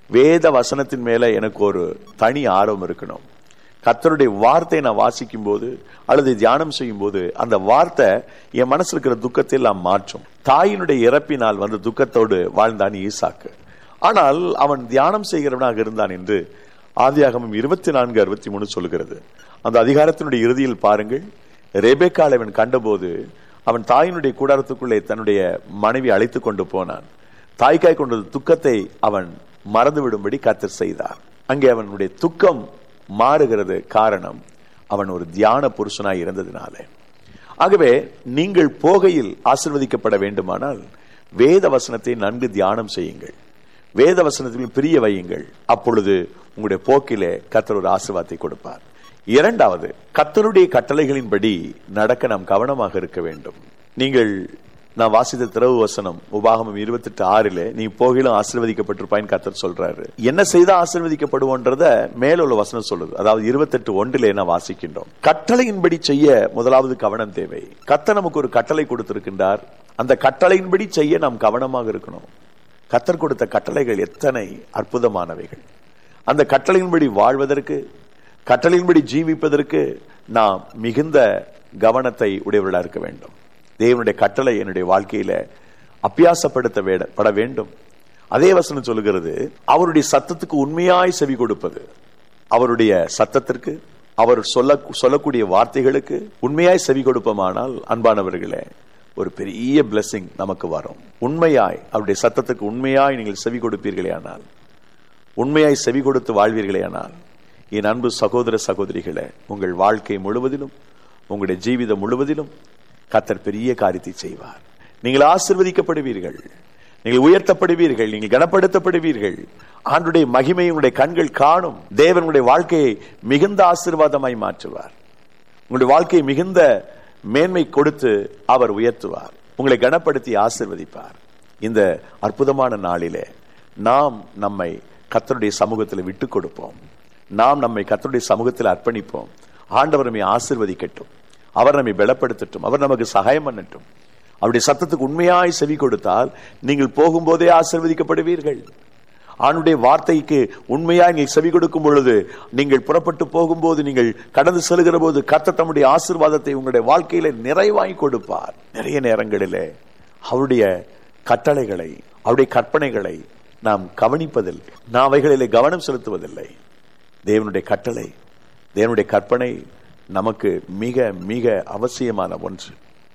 வேத வசனத்தின் மேல எனக்கு ஒரு தனி ஆர்வம் இருக்கணும் கத்தருடைய வார்த்தையை நான் வாசிக்கும் போது அல்லது தியானம் செய்யும் போது அந்த வார்த்தை என் மனசுல இருக்கிற துக்கத்தை எல்லாம் மாற்றும் தாயினுடைய இறப்பினால் வந்த துக்கத்தோடு வாழ்ந்தான் ஈசாக்கு ஆனால் அவன் தியானம் செய்கிறவனாக இருந்தான் என்று ஆதியாகமம் இருபத்தி நான்கு அறுபத்தி மூணு சொல்கிறது அந்த அதிகாரத்தினுடைய இறுதியில் பாருங்கள் ரெபேக்கால் அவன் கண்டபோது அவன் தாயினுடைய கூடாரத்துக்குள்ளே தன்னுடைய மனைவி அழைத்து கொண்டு போனான் தாய்க்காய் கொண்டது துக்கத்தை அவன் மறந்து விடும்படி கத்தர் செய்தார் அங்கே அவனுடைய துக்கம் மாறுகிறது காரணம் அவன் ஒரு தியான புருஷனாய் இருந்ததினாலே ஆகவே நீங்கள் போகையில் ஆசிர்வதிக்கப்பட வேண்டுமானால் வேத வசனத்தை நன்கு தியானம் செய்யுங்கள் வேத வசனத்தில் பிரிய வையுங்கள் அப்பொழுது உங்களுடைய போக்கிலே கத்தர் ஒரு ஆசீர்வாதத்தை கொடுப்பார் இரண்டாவது கத்தருடைய கட்டளைகளின்படி நடக்க நாம் கவனமாக இருக்க வேண்டும் நீங்கள் நான் வாசித்த திறவு வசனம் உபாகமம் இருபத்தி எட்டு ஆறிலே நீ போகிலும் ஆசீர்வதிக்கப்பட்டிருப்பாயின்னு கத்தர் சொல்றாரு என்ன செய்தா ஆசீர்வதிக்கப்படுவோன்றத மேலுள்ள வசனம் சொல்லுது அதாவது இருபத்தெட்டு ஒன்றிலே நான் வாசிக்கின்றோம் கட்டளையின்படி செய்ய முதலாவது கவனம் தேவை கத்தர் நமக்கு ஒரு கட்டளை கொடுத்திருக்கின்றார் அந்த கட்டளையின்படி செய்ய நாம் கவனமாக இருக்கணும் கத்தர் கொடுத்த கட்டளைகள் எத்தனை அற்புதமானவைகள் அந்த கட்டளையின்படி வாழ்வதற்கு கட்டளையின்படி ஜீவிப்பதற்கு நாம் மிகுந்த கவனத்தை உடையவர்களா இருக்க வேண்டும் தேவனுடைய கட்டளை என்னுடைய வாழ்க்கையில அப்பியாசப்படுத்த வேட- பட வேண்டும் அதே வசனம் சொல்லுகிறது அவருடைய சத்தத்துக்கு உண்மையாய் செவி கொடுப்பது அவருடைய சத்தத்திற்கு அவர் சொல்ல சொல்லக்கூடிய வார்த்தைகளுக்கு உண்மையாய் செவி கொடுப்போமானால் அன்பானவர்களே ஒரு பெரிய blessing நமக்கு வரும் உண்மையாய் அவருடைய சத்தத்துக்கு உண்மையாய் நீங்கள் செவி கொடுப்பீர்களே ஆனால் உண்மையாய் செவி கொடுத்து வாழ்வீர்களே ஆனால் என் அன்பு சகோதர சகோதரிகளே உங்கள் வாழ்க்கை முழுவதிலும் உங்களுடைய ஜீவிதம் முழுவதிலும் கத்தர் பெரிய காரியத்தை செய்வார் நீங்கள் ஆசிர்வதிக்கப்படுவீர்கள் நீங்கள் உயர்த்தப்படுவீர்கள் நீங்கள் கனப்படுத்தப்படுவீர்கள் ஆண்டுடைய மகிமை உங்களுடைய கண்கள் காணும் தேவனுடைய வாழ்க்கையை மிகுந்த ஆசீர்வாதமாய் மாற்றுவார் உங்களுடைய வாழ்க்கையை மிகுந்த மேன்மை கொடுத்து அவர் உயர்த்துவார் உங்களை கனப்படுத்தி ஆசிர்வதிப்பார் இந்த அற்புதமான நாளிலே நாம் நம்மை கத்தருடைய சமூகத்தில் விட்டு கொடுப்போம் நாம் நம்மை கத்தருடைய சமூகத்தில் அர்ப்பணிப்போம் ஆண்டவர் நம்மை ஆசிர்வதிக்கட்டும் அவர் நம்மை பலப்படுத்தட்டும் அவர் நமக்கு சகாயம் பண்ணட்டும் அவருடைய சத்தத்துக்கு உண்மையாய் செவி கொடுத்தால் நீங்கள் போகும்போதே ஆசிர்வதிக்கப்படுவீர்கள் ஆணுடைய வார்த்தைக்கு உண்மையாய் நீங்கள் செவி கொடுக்கும் பொழுது நீங்கள் புறப்பட்டு போகும்போது நீங்கள் கடந்து செல்கிற போது கர்த்தர் தம்முடைய ஆசீர்வாதத்தை உங்களுடைய வாழ்க்கையில நிறைவாய் கொடுப்பார் நிறைய நேரங்களிலே அவருடைய கட்டளைகளை அவருடைய கற்பனைகளை நாம் கவனிப்பதில்லை நாம் அவைகளிலே கவனம் செலுத்துவதில்லை தேவனுடைய கட்டளை தேவனுடைய கற்பனை நமக்கு மிக மிக அவசியமான ஒன்று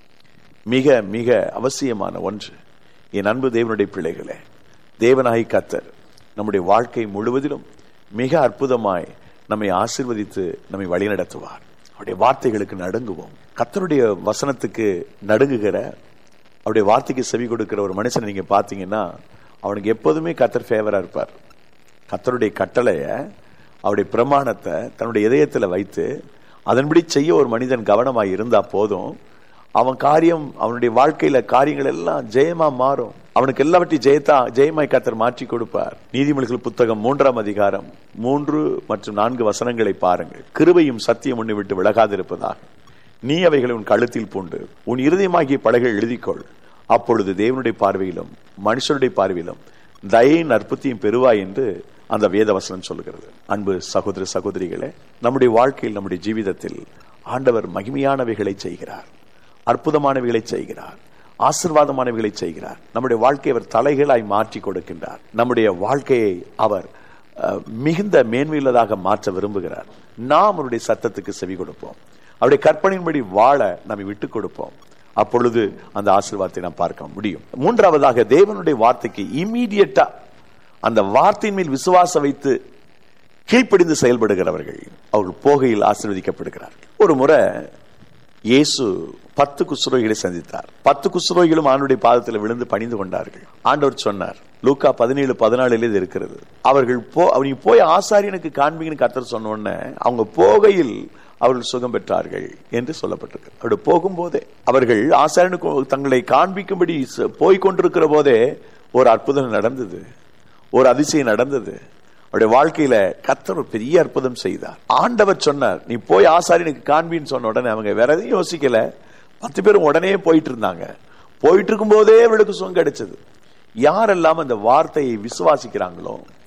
மிக மிக அவசியமான ஒன்று என் அன்பு தேவனுடைய பிள்ளைகளே தேவனாகி கத்தர் நம்முடைய வாழ்க்கை முழுவதிலும் மிக அற்புதமாய் நம்மை ஆசீர்வதித்து நம்மை வழிநடத்துவார் அவருடைய வார்த்தைகளுக்கு நடுங்குவோம் கத்தருடைய வசனத்துக்கு நடுங்குகிற அவருடைய வார்த்தைக்கு செவி கொடுக்கிற ஒரு மனுஷனை நீங்க பாத்தீங்கன்னா அவனுக்கு எப்போதுமே கத்தர் ஃபேவரா இருப்பார் கத்தருடைய கட்டளைய அவருடைய பிரமாணத்தை தன்னுடைய இதயத்துல வைத்து அதன்படி செய்ய ஒரு மனிதன் கவனமாய் இருந்தா போதும் அவன் காரியம் அவனுடைய வாழ்க்கையில காரியங்கள் எல்லாம் ஜெயமா மாறும் அவனுக்கு எல்லாவற்றையும் ஜெயத்தா ஜெயமாய் கத்தர் மாற்றி கொடுப்பார் நீதிமொழிகள் புத்தகம் மூன்றாம் அதிகாரம் மூன்று மற்றும் நான்கு வசனங்களை பாருங்கள் கிருபையும் சத்தியம் ஒன்று விட்டு விலகாதிருப்பதாக நீ அவைகளை உன் கழுத்தில் பூண்டு உன் இருதயமாகிய பலகை எழுதிக்கொள் அப்பொழுது தேவனுடைய பார்வையிலும் மனுஷனுடைய பார்வையிலும் தயையின் அற்புத்தியும் பெறுவாய் என்று அந்த வேத வசனம் சொல்லுகிறது அன்பு சகோதர சகோதரிகளே நம்முடைய வாழ்க்கையில் நம்முடைய ஜீவிதத்தில் ஆண்டவர் மகிமையானவைகளை செய்கிறார் அற்புதமானவைகளை செய்கிறார் ஆசிர்வாதமானவைகளை செய்கிறார் நம்முடைய வாழ்க்கையை அவர் தலைகளாய் மாற்றி கொடுக்கின்றார் நம்முடைய வாழ்க்கையை அவர் அஹ், மிகுந்த மேன்மையுள்ளதாக மாற்ற விரும்புகிறார் நாம் அவருடைய சத்தத்துக்கு செவி கொடுப்போம் அவருடைய கற்பனையின்படி வாழ நம்மை விட்டுக் கொடுப்போம் அப்பொழுது அந்த ஆசீர்வாதத்தை நாம் பார்க்க முடியும் மூன்றாவதாக தேவனுடைய வார்த்தைக்கு இம்மீடியட்டா அந்த வார்த்தையின் மேல் விசுவாசம் வைத்து கீழ்ப்படிந்து செயல்படுகிறவர்கள் அவர்கள் போகையில் ஆசீர்வதிக்கப்படுகிறார்கள் ஒரு முறை இயேசு பத்து குஷ்ரோகிகளை சந்தித்தார் பத்து குஷ்ரோகிகளும் ஆண்டுடைய பாதத்தில் விழுந்து பணிந்து கொண்டார்கள் ஆண்டவர் சொன்னார் லூக்கா பதினேழு பதினாலுல இது இருக்கிறது அவர்கள் போ அவங்க போய் ஆசாரியனுக்கு காண்பீங்கன்னு கர்த்தர் சொன்ன உடனே அவங்க போகையில் அவர்கள் சுகம் பெற்றார்கள் என்று சொல்லப்பட்டிருக்கு அப்படி போகும்போதே அவர்கள் ஆசாரியனுக்கு தங்களை காண்பிக்கும்படி ச- போய்க் கொண்டிருக்கிற போதே ஒரு அற்புதம் நடந்தது ஒரு அதிசயம் நடந்தது அவருடைய வாழ்க்கையில கர்த்தர் ஒரு பெரிய அற்புதம் செய்தார் ஆண்டவர் சொன்னார் நீ போய் ஆசாரியனுக்கு காண்பின்னு சொன்ன உடனே அவங்க வேற எதையும் யோசிக்கல பத்து பேரும் உடனே போயிட்டு இருந்தாங்க போயிட்டு இருக்கும் போதே அவர்களுக்கு சுகம் கிடைச்சது யாரெல்லாம் அந்த வார்த்தையை விசுவாசிக்கிறாங்களோ